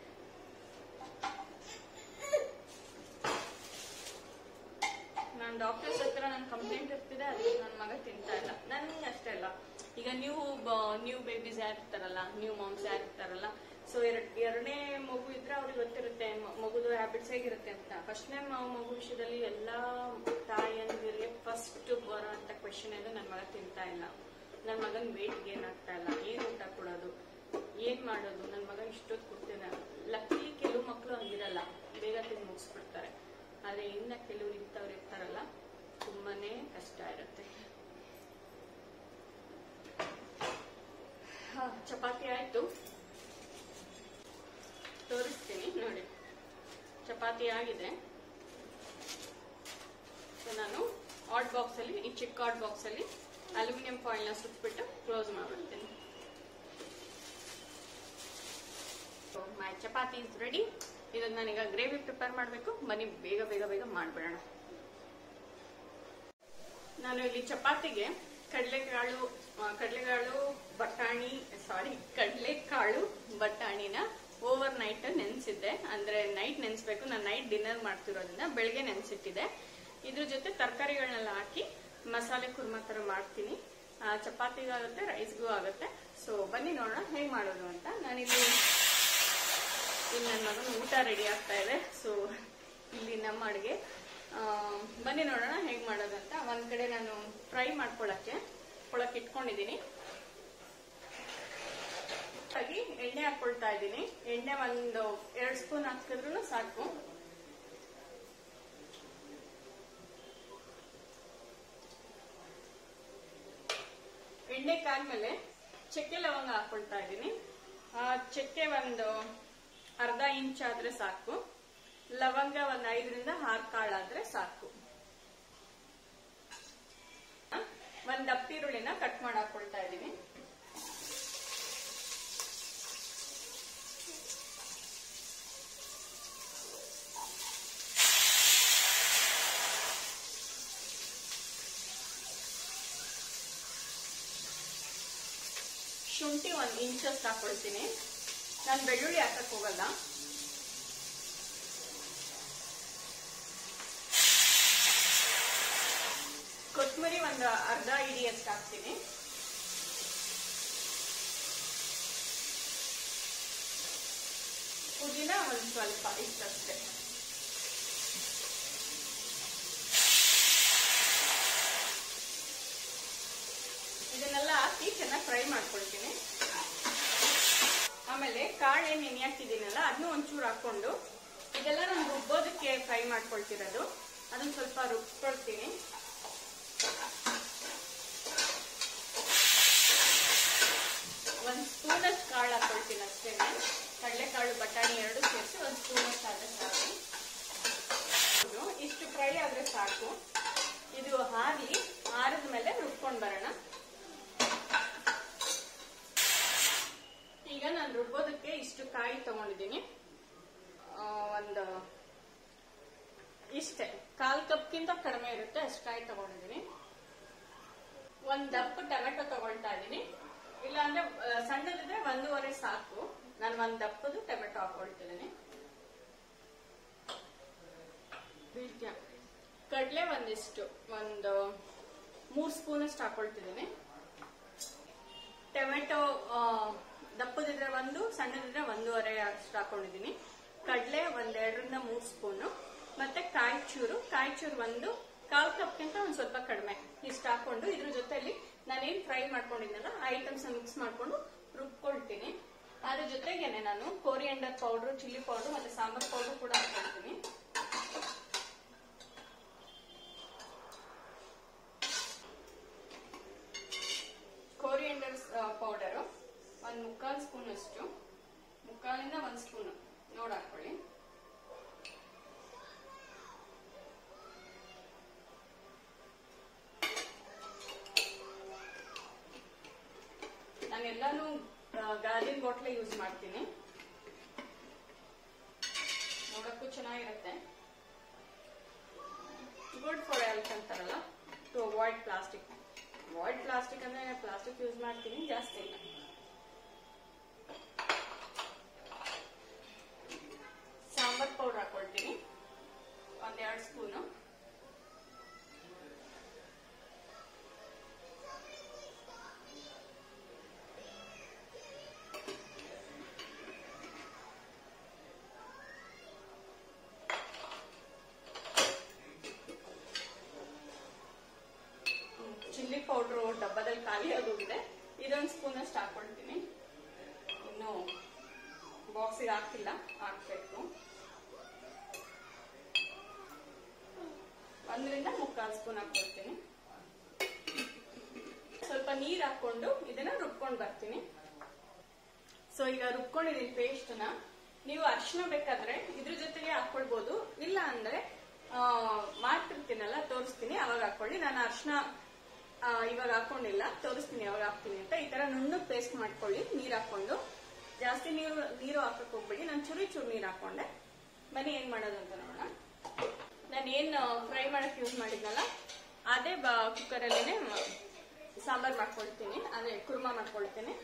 S1: ನಾನು ಡಾಕ್ಟರ್ಸ್ ಹತ್ರ ನನ್ನ ಕಂಪ್ಲೇಂಟ್ ಇರ್ತಿದೆ ಅದು ನನ್ನ ಮಗ ತಿಂತಾ ಇಲ್ಲ ನನ್ಗೆ ಅಷ್ಟೇ ಅಲ್ಲ ಈಗ ನ್ಯೂ ನ್ಯೂ ಬೇಬೀಸ್ ಯಾರು ಇರ್ತಾರಲ್ಲ ನ್ಯೂ ಮಾಮ್ಸ್ ಯಾರು ಇರ್ತಾರಲ್ಲ ಸೊ ಎರಡ್ ಎರಡನೇ ಮಗು ಇದ್ರೆ ಅವ್ರಿಗೆ ಗೊತ್ತಿರುತ್ತೆ ಮ- ಮಗುದು ಹ್ಯಾಬಿಟ್ಸ್ ಹೇಗಿರುತ್ತೆ ಅಂತ ಫಸ್ಟ್ನೇ ಮಗು ವಿಷಯದಲ್ಲಿ ಎಲ್ಲಾ ತಾಯಿಯಂದಿರಿಗೆ ಫಸ್ಟ್ ಬರೋ ಅಂತ ಕ್ವೆಶನ್ ಇದೆ ನನ್ನ ಮಗ ತಿಂತಾ ಇಲ್ಲ ನನ್ನ ಮಗನ್ ವೇಟ್ ಗೇನ್ ಆಗ್ತಾ ಇಲ್ಲ ಏನ್ ಊಟ ಕೊಡೋದು ಏನ್ ಮಾಡೋದು ನನ್ನ ಮಗ ಇಷ್ಟೊತ್ತು ಕೊಡ್ತೇನೆ ಲಕ್ಕಿ ಕೆಲವು ಮಕ್ಕಳು ಹಂಗಿರಲ್ಲ ಬೇಗ ತಿಂದು ಮುಗಿಸ್ಬಿಡ್ತಾರೆ ಆದ್ರೆ ಇನ್ನ ಕೆಲವ್ರು ಇಂಥವ್ರು ಇರ್ತಾರಲ್ಲ ತುಂಬಾನೇ ಕಷ್ಟ ಇರುತ್ತೆ ಹ, ಚಪಾತಿ ಆಯ್ತು ತೋರಿಸ್ತೀನಿ ನೋಡಿ ಚಪಾತಿ ಆಗಿದೆ ಸೊ ನಾನು ಹಾಟ್ ಬಾಕ್ಸ್ ಅಲ್ಲಿ ಈ ಚಿಕ್ಕ ಹಾಟ್ ಬಾಕ್ಸ್ ಅಲ್ಲಿ ಅಲ್ಯೂಮಿನಿಯಂ ಫಾಯಿಲ್ ನ ಸುಟ್ಬಿಟ್ಟು ಕ್ಲೋಸ್ ಮಾಡ್ಬಿಡ್ತೀನಿ ಮೈ ಚಪಾತಿ ಇಸ್ ರೆಡಿ ಇದನ್ನ ನಾನೀಗ ಗ್ರೇವಿ ಪ್ರಿಪೇರ್ ಮಾಡಬೇಕು ಬನ್ನಿ ಬೇಗ ಬೇಗ ಬೇಗ ಮಾಡ್ಬಿಡೋಣ ನಾನು ಇಲ್ಲಿ ಚಪಾತಿಗೆ ಕಡಲೆಕಾಳು ಆ, ಕಡಲೆಕಾಳು ಬಟಾಣಿ ಸಾರಿ ಕಡಲೆಕಾಳು ಬಟಾಣಿನ ಓವರ್ ನೈಟ್ ನೆನೆಸಿದ್ದೆ ಅಂದ್ರೆ ನೈಟ್ ನೆನೆಸ್ಬೇಕು ನಾನು ನೈಟ್ ಡಿನ್ನರ್ ಮಾಡ್ತಿರೋದ್ರಿಂದ ಬೆಳಗ್ಗೆ ನೆನೆಸಿಟ್ಟಿದ್ದೆ ಇದ್ರ ಜೊತೆ ತರಕಾರಿಗಳನ್ನೆಲ್ಲ ಹಾಕಿ ಮಸಾಲೆ ಕುರ್ಮಾ ತರ ಮಾಡ್ತೀನಿ ಆ, ಚಪಾತಿಗೂ ಆಗುತ್ತೆ ರೈಸ್ಗೂ ಆಗುತ್ತೆ ಸೊ ಬನ್ನಿ ನೋಡೋಣ ಹೇಗೆ ಮಾಡೋದು ಅಂತ ನಾನಿಲ್ಲಿ ಇಲ್ಲಿ ನನ್ನ ಮಗನ ಊಟ ರೆಡಿ ಆಗ್ತಾ ಇದೆ ಸೊ ಇಲ್ಲಿ ನಮ್ಮ ಅಡುಗೆ ಆ, ಬನ್ನಿ ನೋಡೋಣ ಹೇಗೆ ಮಾಡೋದಂತ ಒಂದ್ ಕಡೆ ನಾನು ಫ್ರೈ ಮಾಡ್ಕೊಳಕ್ಕೆ ಕೊಳಕ್ಕೆ ಇಟ್ಕೊಂಡಿದ್ದೀನಿ ಹಾಗಾಗಿ ಎಣ್ಣೆ ಹಾಕೊಳ್ತಾ ಇದ್ದೀನಿ ಎಣ್ಣೆ ಒಂದು ಎರಡು ಸ್ಪೂನ್ ಹಾಕಿದ್ರು ಸಾಕು ಎಣ್ಣೆ ಕಾದ್ಮೇಲೆ ಚಕ್ಕೆ ಲವಂಗ ಹಾಕೊಳ್ತಾ ಇದ್ದೀನಿ ಆ ಚಕ್ಕೆ ಒಂದು ಅರ್ಧ ಇಂಚ್ ಆದ್ರೆ ಸಾಕು ಲವಂಗ ಒಂದ್ ಐದರಿಂದ ಆರು ಕಾಳಾದ್ರೆ ಸಾಕು ಒಂದ್ ದಪ್ಪ ಈರುಳ್ಳಿನ ಕಟ್ ಮಾಡಿ ಹಾಕೊಳ್ತಾ ಇದ್ದೀನಿ ಶುಂಠಿ ಒಂದ್ ಇಂಚಷ್ಟು ಹಾಕೊಳ್ತೀನಿ ನಾನು ಬೆಳ್ಳುಳ್ಳಿ ಹಾಕಕ್ ಹೋಗಲ್ಲ ಕೊತ್ತಂಬರಿ ಒಂದು ಅರ್ಧ ಇಡಿಯಷ್ಟು ಹಾಕ್ತೀನಿ ಪುದೀನ ಒಂದು ಸ್ವಲ್ಪ ಇಷ್ಟಷ್ಟೇ ಇದನ್ನೆಲ್ಲ ಹಾಕಿ ಚೆನ್ನಾಗಿ ಫ್ರೈ ಮಾಡ್ಕೊಳ್ತೀನಿ ಆಮೇಲೆ ಕಾಳು ಏನ್ ನೆನೆ ಹಾಕಿದ್ದೀನಲ್ಲ ಅದನ್ನು ಒಂಚೂರು ಹಾಕೊಂಡು ಇದೆಲ್ಲ ನಾನು ರುಬ್ಬೋದಕ್ಕೆ ಫ್ರೈ ಮಾಡ್ಕೊಳ್ತಿರೋದು ಅದನ್ನ ಸ್ವಲ್ಪ ರುಬ್ಕೊಳ್ತೀನಿ ಒಂದ್ ಸ್ಪೂನ್ ಅಷ್ಟು ಕಾಳು ಹಾಕೊಳ್ತೀನಿ ಅಷ್ಟೇ ಕಡಲೆಕಾಳು ಬಟಾಣಿ ಎರಡು ಸೇರಿಸಿ ಒಂದ್ ಸ್ಪೂನ್ ಅಷ್ಟು ಆದ್ರೆ ಸಾಕು ಇದು ಇಷ್ಟು ಫ್ರೈ ಆದ್ರೆ ಸಾಕು ಇದು ಹಾರಿ ಆರಿದ ಮೇಲೆ ರುಬ್ಕೊಂಡ್ ಬರೋಣ ಈಗ ನಾನು ರುಬ್ಬೋದಕ್ಕೆ ಇಷ್ಟು ಕಾಯಿ ತಗೊಂಡಿದ್ದೀನಿ ಆ, ಒಂದು ಇಷ್ಟೇ ಕಾಲ್ ಕಪ್ಗಿಂತ ಕಡಿಮೆ ಇರುತ್ತೆ ಅಷ್ಟು ಕಾಯಿ ತಗೊಂಡಿದ್ದೀನಿ ಒಂದ್ ದಪ್ಪ ಟೊಮೆಟೊ ತಗೊಳ್ತಾ ಇದ್ದೀನಿ ಇಲ್ಲಾಂದ್ರೆ ಆ, ಸಣ್ಣದಿದ್ರೆ ಒಂದೂವರೆ ಸಾಕು ನಾನು ಒಂದ್ ದಪ್ಪದು ಟೊಮೆಟೊ ಹಾಕೊಳ್ತಿದ್ದೀನಿ ಬೀಳ್ತ್ಯ ಕಡಲೆ ಒಂದಿಷ್ಟು ಒಂದು ಮೂರ್ ಸ್ಪೂನ್ ಅಷ್ಟು ಹಾಕೊಳ್ತಿದ್ದೀನಿ ಟೊಮೆಟೊ ಆ, ದಪ್ಪದಿದ್ರೆ ಒಂದು ಸಣ್ಣದಿದ್ರೆ ಒಂದೂವರೆ ಅಷ್ಟು ಹಾಕೊಂಡಿದ್ದೀನಿ ಕಡಲೆ ಒಂದೆರಡರಿಂದ ಮೂರು ಸ್ಪೂನು ಮತ್ತೆ ಕಾಯಿ ಚೂರು ಕಾಯಿ ಚೂರು ಒಂದು ಕಾಲ್ ಕಪ್ಗಿಂತ ಒಂದು ಸ್ವಲ್ಪ ಕಡಿಮೆ ಇಷ್ಟು ಹಾಕೊಂಡು ಇದ್ರ ಜೊತೆಲಿ ನಾನೇನ್ ಫ್ರೈ ಮಾಡ್ಕೊಂಡಿದ್ನಲ್ಲ ಐಟಮ್ಸ್ ಮಿಕ್ಸ್ ಮಾಡ್ಕೊಂಡು ರುಬ್ಕೊಳ್ತೀನಿ ಅದ್ರ ಜೊತೆಗೇನೆ ನಾನು ಕೋರಿಯಂಡರ್ ಪೌಡರ್ ಚಿಲ್ಲಿ ಪೌಡರ್ ಮತ್ತೆ ಸಾಂಬಾರ್ ಪೌಡರ್ ಕೂಡ ಹಾಕೊಳ್ತೀನಿ ಕೋರಿಯಂಡರ್ ಪೌಡರು ಒಂದು ಮುಕ್ಕಾಲು ಸ್ಪೂನ್ ಅಷ್ಟು ಮುಕ್ಕಾಲಿಂದ ಒಂದು ಸ್ಪೂನ್ ನೋಡ್ ಹಾಕೊಳ್ಳಿ ನಾನೆಲ್ಲಾನು ಗಾಜಿನ ಬಾಟ್ಲೆ ಯೂಸ್ ಮಾಡ್ತೀನಿ ನೋಡಕ್ಕೂ ಚೆನ್ನಾಗಿರುತ್ತೆ ಗುಡ್ ಫಾರ್ ಹೆಲ್ತ್ ಅಂತಾರಲ್ಲ to avoid plastic avoid plastic ಅಂದ್ರೆ ಪ್ಲಾಸ್ಟಿಕ್ ಯೂಸ್ ಮಾಡ್ತೀನಿ ಜಾಸ್ತಿ ಇಲ್ಲ ಸಾಂಬಾರ್ ಪೌಡರ್ ಹಾಕೊಳ್ತೀನಿ ಒಂದೆರಡು ಸ್ಪೂನು ಚಿಲ್ಲಿ ಪೌಡ್ರು ಡಬ್ಬದಲ್ಲಿ ಖಾಲಿ ಆಗೋಗಿದೆ ಇದೊಂದು ಸ್ಪೂನ್ ಅಷ್ಟು ಹಾಕೊಳ್ತೀನಿ ಇನ್ನು ಬಾಕ್ಸಿಗೆ ಹಾಕಿಲ್ಲ ಹಾಕ್ಬೇಕು ಒಂದರಿಂದ ಮುಕ್ಕಾಲು ಸ್ಪೂನ್ ಹಾಕೊಳ್ತೀನಿ ಸ್ವಲ್ಪ ನೀರ್ ಹಾಕೊಂಡು ಇದನ್ನ ರುಬ್ಕೊಂಡ್ ಬರ್ತೀನಿ ಸೊ ಈಗ ರುಬ್ಕೊಂಡಿದ್ದೀನಿ ಪೇಸ್ಟ್ನ ನೀವು ಅರ್ಶಿನ ಬೇಕಾದ್ರೆ ಇದ್ರ ಜೊತೆಗೆ ಹಾಕೊಳ್ಬಹುದು ಇಲ್ಲ ಅಂದ್ರೆ ಆ, ಮಾಡ್ತಿರ್ತೀನಲ್ಲ ತೋರಿಸ್ತೀನಿ ಅವಾಗ ಹಾಕೊಳ್ಳಿ ನಾನು ಅರ್ಶಿನ ಇವಾಗ ಹಾಕೊಂಡಿಲ್ಲ ತೋರಿಸ್ತೀನಿ ಯಾವಾಗ ಹಾಕ್ತೀನಿ ಅಂತ ಈ ತರ ನುಣ್ಣಗ್ ಪೇಸ್ಟ್ ಮಾಡ್ಕೊಳ್ಳಿ ನೀರ್ ಹಾಕೊಂಡು ಜಾಸ್ತಿ ನೀರು ನೀರು ಹಾಕಕ್ ಹೋಗ್ಬೇಡಿ ನಾನು ಚೂರಿ ಚೂರು ನೀರ್ ಹಾಕೊಂಡೆ ಬನ್ನಿ ಏನ್ ಮಾಡೋದು ಅಂತ ನೋಡೋಣ ನಾನು ಏನ್ ಫ್ರೈ ಮಾಡಕ್ ಯೂಸ್ ಮಾಡಿದ್ನಲ್ಲ ಅದೇ ಕುಕ್ಕರ್ ಅಲ್ಲೇನೆ ಸಾಂಬಾರ್ ಮಾಡ್ಕೊಳ್ತೀನಿ ಅದೇ ಕುರ್ಮಾ ಮಾಡ್ಕೊಳ್ತೀನಿ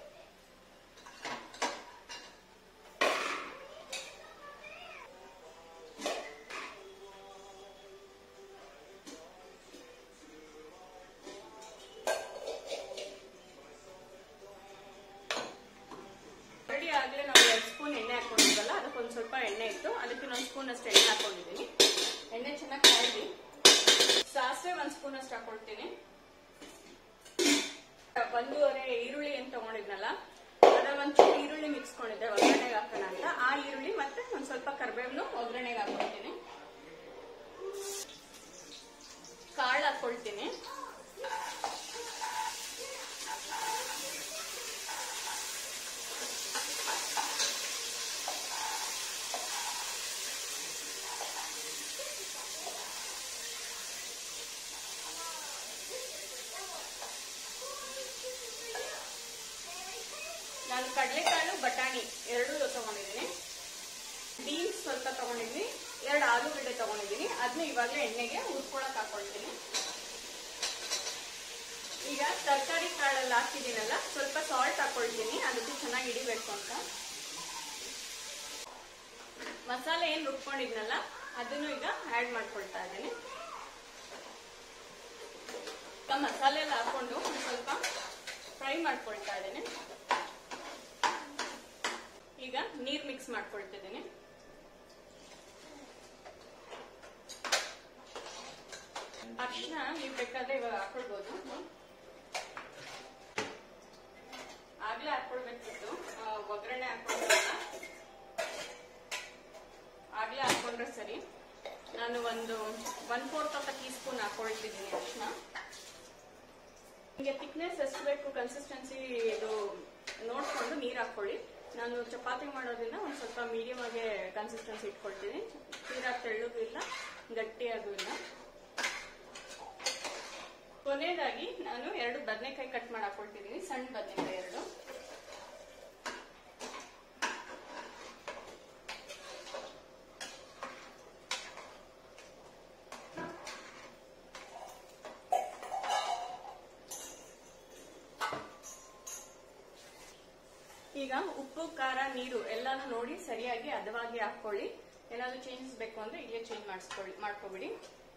S1: ರೆಡಿ ಆಗ್ಲೇ ನಾವು ಎರಡು ಸ್ಪೂನ್ ಎಣ್ಣೆ ಹಾಕೊಂಡಿದ್ವಲ್ಲ ಅದಕ್ಕೊಂದು ಸ್ವಲ್ಪ ಎಣ್ಣೆ ಇತ್ತು ಅದಕ್ಕೆ ಇನ್ನೊಂದು ಸ್ಪೂನ್ ಅಷ್ಟು ಎಣ್ಣೆ ಹಾಕೊಂಡಿದ್ದೀನಿ ಎಣ್ಣೆ ಚೆನ್ನಾಗಿ ಕಾಯ್ಲಿ ಸಾಸಿವೆ ಒಂದ್ ಸ್ಪೂನ್ ಅಷ್ಟು ಹಾಕೊಳ್ತೀನಿ ಒಂದೂವರೆ ಈರುಳ್ಳಿ ಏನ್ ತಗೊಂಡಿದ್ನಲ್ಲ ಅದ್ರಲ್ಲಿ ಒಂಚೂರು ಈರುಳ್ಳಿ ಮಿಕ್ಸ್ಕೊಂಡಿದ್ದೆ ಒಗ್ಗರಣೆಗೆ ಹಾಕೋಣ ಅಂತ ಆ ಈರುಳ್ಳಿ ಮತ್ತೆ ಒಂದ್ ಸ್ವಲ್ಪ ಕರ್ಬೇವನ್ನು ಒಗ್ಗರಣೆಗೆ ಹಾಕೊಳ್ತೀನಿ ಕಾಳು ಹಾಕೊಳ್ತೀನಿ ನಾನು ಕಡಲೆಕಾಳು ಬಟಾಣಿ ಎರಡೂ ತಗೊಂಡಿದ್ದೀನಿ ಬೀನ್ಸ್ ಸ್ವಲ್ಪ ತಗೊಂಡಿದ್ದೀನಿ ಎರಡು ಆಲೂಗಡ್ಡೆ ತಗೊಂಡಿದ್ದೀನಿ ಅದನ್ನ ಇವಾಗಲೇ ಎಣ್ಣೆಗೆ ಹುರ್ಕೊಳಕ್ ಹಾಕೊಳ್ತೀನಿ ಈಗ ತರಕಾರಿ ಕಾಳೆಲ್ಲ ಹಾಕಿದ್ದೀನಲ್ಲ ಸ್ವಲ್ಪ ಸಾಲ್ಟ್ ಹಾಕೊಳ್ತೀನಿ ಅದಕ್ಕೆ ಚೆನ್ನಾಗಿ ಹಿಡಿಬೇಕು ಅಂತ ಮಸಾಲೆ ಏನ್ ರುಬ್ಕೊಂಡಿದ್ನಲ್ಲ ಅದನ್ನು ಈಗ ಆಡ್ ಮಾಡ್ಕೊಳ್ತಾ ಇದ್ದೀನಿ ಈಗ ಮಸಾಲೆ ಎಲ್ಲ ಹಾಕೊಂಡು ಒಂದ್ ಸ್ವಲ್ಪ ಫ್ರೈ ಮಾಡ್ಕೊಳ್ತಾ ಇದ್ದೀನಿ ಈಗ ನೀರ್ ಮಿಕ್ಸ್ ಮಾಡ್ಕೊಳ್ತಿದ್ದೀನಿ ಅರ್ಶಿನ ನೀವು ಬೇಕಾದ್ರೆ ಇವಾಗ ಹಾಕೊಳ್ಬೋದು ಆಗ್ಲೇ ಹಾಕೊಳ್ಬೇಕಿತ್ತು ಆ, ಒಗ್ಗರಣೆ ಹಾಕೊಂಡ್ರಲ್ಲ ಆಗ್ಲೇ ಹಾಕೊಂಡ್ರೆ ಸರಿ ನಾನು ಒಂದು one fourth of teaspoon ಹಾಕೊಳ್ತಿದ್ದೀನಿ ಅರ್ಶಿನ ನಿಮಗೆ ಥಿಕ್ನೆಸ್ ಎಷ್ಟು ಬೇಕು ಕನ್ಸಿಸ್ಟೆನ್ಸಿ ಇದು ನೋಡ್ಕೊಂಡು ನೀರು ಹಾಕೊಳ್ಳಿ ನಾನು ಚಪಾತಿ ಮಾಡೋದ್ರಿಂದ ಒಂದು ಸ್ವಲ್ಪ ಮೀಡಿಯಂ ಆಗಿ ಕನ್ಸಿಸ್ಟೆನ್ಸಿ ಇಟ್ಕೊಳ್ತೀನಿ ತೀರಾ ತೆಳ್ಳಗೂ ಇಲ್ಲ ಗಟ್ಟಿಯಾಗೂ ಇಲ್ಲ ಕೊನೆಯದಾಗಿ ನಾನು ಎರಡು ಬದನೆಕಾಯಿ ಕಟ್ ಮಾಡಿ ಹಾಕೊಳ್ತಿದ್ದೀನಿ ಸಣ್ಣ ಬದನೆಕಾಯಿ ಎರಡು ಈಗ ಉಪ್ಪು ಖಾರ ನೀರು ಎಲ್ಲಾನು ನೋಡಿ ಸರಿಯಾಗಿ ಹದವಾಗಿ ಹಾಕೊಳ್ಳಿ ಏನಾದ್ರು ಚೇಂಜಸ್ ಬೇಕು ಅಂದ್ರೆ ಇಲ್ಲೇ ಚೇಂಜ್ ಮಾಡಿಸ್ಕೊಳ್ಳಿ ಮಾಡ್ಕೊಬಿಡಿ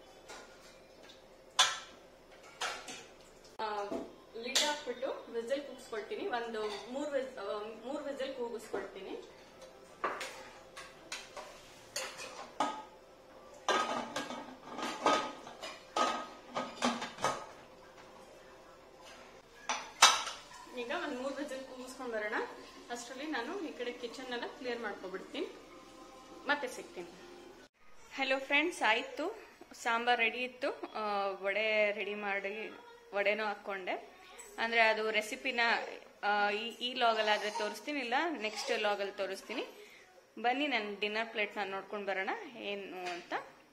S1: ಲಿಡ್ ಹಾಕ್ಬಿಟ್ಟು ವಿಸಿಲ್ ಕೂಗಿಸ್ಕೊಳ್ತೀನಿ ಒಂದು ಮೂರ್ ವಿಸ್ ಮೂರ್ ವಿಸಿಲ್ ಕೂಗಿಸ್ಕೊಳ್ತೀನಿ ಈಗ ಒಂದ್ ಮೂರ್ ವಿಸಿಲ್ ಕೂಗಿಸ್ಕೊಂಡ್ ಬರೋಣ ಅಷ್ಟರಲ್ಲಿ ನಾನು ಈ ಕಡೆ ಕಿಚನ್ ಎಲ್ಲ ಕ್ಲಿಯರ್ ಮಾಡ್ಕೊಬಿಡ್ತೀನಿ ಮತ್ತೆ ಸಿಗ್ತೀನಿ ಹಲೋ ಫ್ರೆಂಡ್ಸ್ ಆಯಿತು ಸಾಂಬಾರ್ ರೆಡಿ ಇತ್ತು ಆ, ವಡೆ ರೆಡಿ ಮಾಡಿ ವಡೆನೂ ಹಾಕ್ಕೊಂಡೆ ಅಂದರೆ ಅದು ರೆಸಿಪಿನ ಆ, ಈ ಈ ಲಾಗಲ್ಲಾದರೆ ತೋರಿಸ್ತೀನಿ ಇಲ್ಲ ನೆಕ್ಸ್ಟ್ ಲಾಗಲ್ಲಿ ತೋರಿಸ್ತೀನಿ ಬನ್ನಿ ನನ್ನ ಡಿನ್ನರ್ ಪ್ಲೇಟ್ನ ನೋಡ್ಕೊಂಡು ಬರೋಣ ಏನು ಅಂತ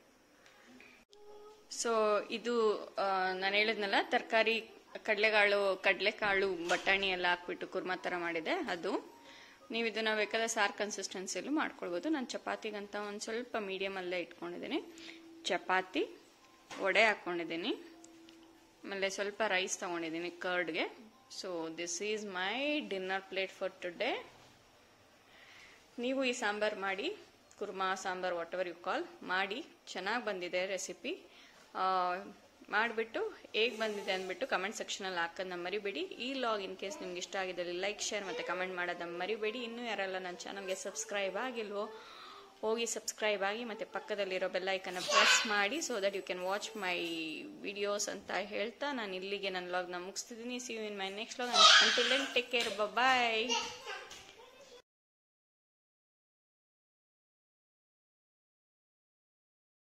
S1: ಸೊ ಇದು ನಾನು ಹೇಳಿದ್ನಲ್ಲ ತರಕಾರಿ ಕಡಲೆಕಾಳು ಕಡಲೆಕಾಳು ಬಟಾಣಿ ಎಲ್ಲ ಹಾಕ್ಬಿಟ್ಟು ಕುರ್ಮಾ ಥರ ಮಾಡಿದೆ ಅದು ನೀವು ಇದನ್ನ ಬೇಕಾದ್ರೆ ಸಾರ್ ಕನ್ಸಿಸ್ಟೆನ್ಸಿಯಲ್ಲೂ ಮಾಡ್ಕೊಳ್ಬೋದು ನಾನು ಚಪಾತಿಗಂತ ಒಂದು ಸ್ವಲ್ಪ ಮೀಡಿಯಮಲ್ಲೇ ಇಟ್ಕೊಂಡಿದ್ದೀನಿ ಚಪಾತಿ ವಡೆ ಹಾಕ್ಕೊಂಡಿದ್ದೀನಿ ಆಮೇಲೆ ಸ್ವಲ್ಪ ರೈಸ್ ತಗೊಂಡಿದ್ದೀನಿ ಕರ್ಡ್ಗೆ so this is my dinner plate for today ನೀವು ಈ ಸಾಂಬಾರ್ ಮಾಡಿ kurma sambar whatever you call ಮಾಡಿ ಚೆನ್ನಾಗಿ ಬಂದಿದೆ ರೆಸಿಪಿ ಮಾಡಿಬಿಟ್ಟು ಹೇಗೆ ಬಂದಿದೆ ಅಂದ್ಬಿಟ್ಟು ಕಮೆಂಟ್ ಸೆಕ್ಷನಲ್ಲಿ ಹಾಕೋದನ್ನ ಮರಿಬೇಡಿ ಈ ಲಾಗ್ ಇನ್ ಕೇಸ್ ನಿಮ್ಗೆ ಇಷ್ಟ ಆಗಿದ್ದಲ್ಲಿ ಲೈಕ್ ಶೇರ್ ಮತ್ತು ಕಮೆಂಟ್ ಮಾಡೋದನ್ನ ಮರಿಬೇಡಿ ಇನ್ನೂ ಯಾರೆಲ್ಲ ನನ್ನ ಚಾನಲ್ಗೆ ಸಬ್ಸ್ಕ್ರೈಬ್ ಆಗಿಲ್ವೋ ಹೋಗಿ ಸಬ್ಸ್ಕ್ರೈಬ್ ಆಗಿ ಮತ್ತು ಪಕ್ಕದಲ್ಲಿರೋ ಬೆಲ್ಲೈಕನ್ನ ಪ್ರೆಸ್ ಮಾಡಿ so that you can watch my videos ಅಂತ ಹೇಳ್ತಾ ನಾನು ಇಲ್ಲಿಗೆ ನನ್ನ ಲಾಗ್ನ ಮುಗಿಸ್ತಿದ್ದೀನಿ see you in my next log until take care bye